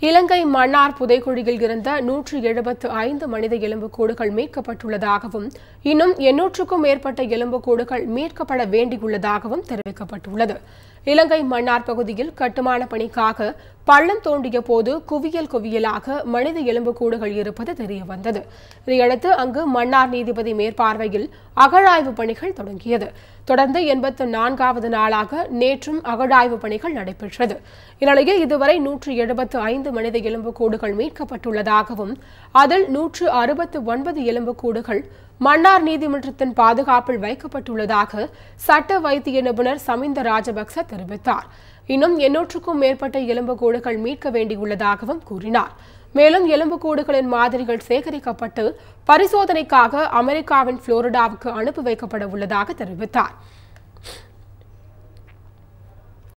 இலங்கை மன்னார் புதைக்குழியில் இருந்த நூற்று எழுபத்து ஐந்து மனித எலும்புக்கூடுகள் மீட்கப்பட்டுள்ளதாகவும் இன்னும் எண்ணூற்றுக்கும் மேற்பட்ட எலும்புக்கூடுகள் மீட்கப்பட வேண்டியுள்ளதாகவும் தெரிவிக்கப்பட்டுள்ளது இலங்கை மன்னார் பகுதியில் கட்டுமான பணிக்காக பள்ளம் தோண்டிய போது குவியல் குவியலாக மனித எலும்புக்கூடுகள் இருப்பது தெரியவந்தது இதையடுத்து அங்கு மன்னார் நீதிபதி மேற்பார்வையில் அகழாய்வு பணிகள் தொடங்கியது தொடர்ந்து எண்பத்து நான்காவது நாளாக நேற்றும் அகழாய்வு பணிகள் நடைபெற்றது இந்நிலையில் இதுவரை நூற்று எழுபத்து ஐந்து மனித எலும்புக்கூடுகள் மீட்கப்பட்டுள்ளதாகவும் அதில் நூற்று அறுபத்து ஒன்பது எலும்புக்கூடுகள் மன்னார் நீதிமன்றத்தின் பாதுகாப்பில் வைக்கப்பட்டுள்ளதாக சட்ட வைத்திய நிபுணர் சமிந்த ராஜபக்ச தெரிவித்தார் இன்னும் எண்ணூற்றுக்கும் மேற்பட்ட எலும்புக்கூடுகள் மீட்க வேண்டியுள்ளதாகவும் கூறினார் மேலும் எலும்புக்கூடுகளின் மாதிரிகள் சேகரிக்கப்பட்டு பரிசோதனைக்காக அமெரிக்காவின் புளோரிடாவுக்கு அனுப்பி வைக்கப்பட உள்ளதாக தெரிவித்தார்